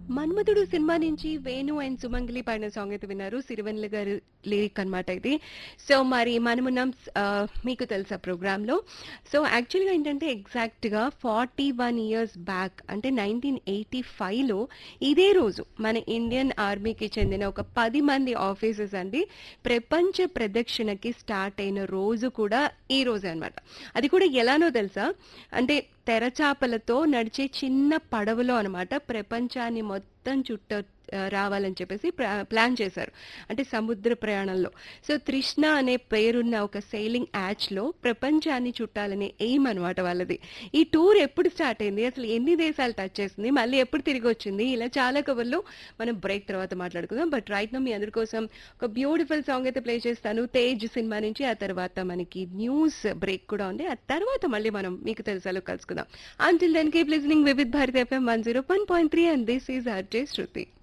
మన్మధుడు cinema నుంచి Venu and సుమంగలి పాడిన song అయితే విన్నారు సిరివెన్నెల గారు లిరిక్ అనమాట ఇది సో మరి మనమున్నాం ఆ, మీకు తెలుసా ప్రోగ్రామ్ లో సో యాక్చువల్గా ఏంటంటే ఎగ్జాక్ట్ గా ఫార్టీ వన్ ఇయర్స్ బ్యాక్ అంటే నైన్టీన్ ఎయిటీ ఫైవ్ లో ఇదే రోజు మన ఇండియన్ ఆర్మీకి చెందిన ఒక పది మంది ఆఫీసర్స్ అండి ప్రపంచ ప్రదక్షిణకి స్టార్ట్ అయిన రోజు కూడా ఈ రోజే అన్నమాట అది కూడా ఎలానో తెలుసా అంటే తెరచాపలతో నడిచే చిన్న పడవలో అన్నమాట ప్రపంచాన్ని మొత్తం చుట్ట ఆ, రావాలని చెప్పేసి ప్లా- ప్లాన్ చేశారు అంటే సముద్ర ప్రయాణంలో సో తృష్ణ అనే పేరున్న ఒక సెయిలింగ్ యాచ్ లో ప్రపంచాన్ని చుట్టాలనే ఎయిమ్ అనమాట వాళ్ళది ఈ టూర్ ఎప్పుడు స్టార్ట్ అయింది అసలు ఎన్ని దేశాలు టచ్ చేసింది మళ్ళీ ఎప్పుడు తిరిగి వచ్చింది ఇలా చాలా కవర్లు మనం బ్రేక్ తర్వాత మాట్లాడుకుందాం బట్ రైట్ నో మీ అందరి కోసం ఒక బ్యూటిఫుల్ సాంగ్ అయితే ప్లే చేస్తాను తేజ్ సినిమా నుంచి ఆ తర్వాత మనకి న్యూస్ బ్రేక్ కూడా ఉంది ఆ తర్వాత మళ్ళీ మనం మీకు తెలుసాలో కలుసుకుందాం until then keep listening Vividh Bharat FM one zero one point three and this is RJ Shruti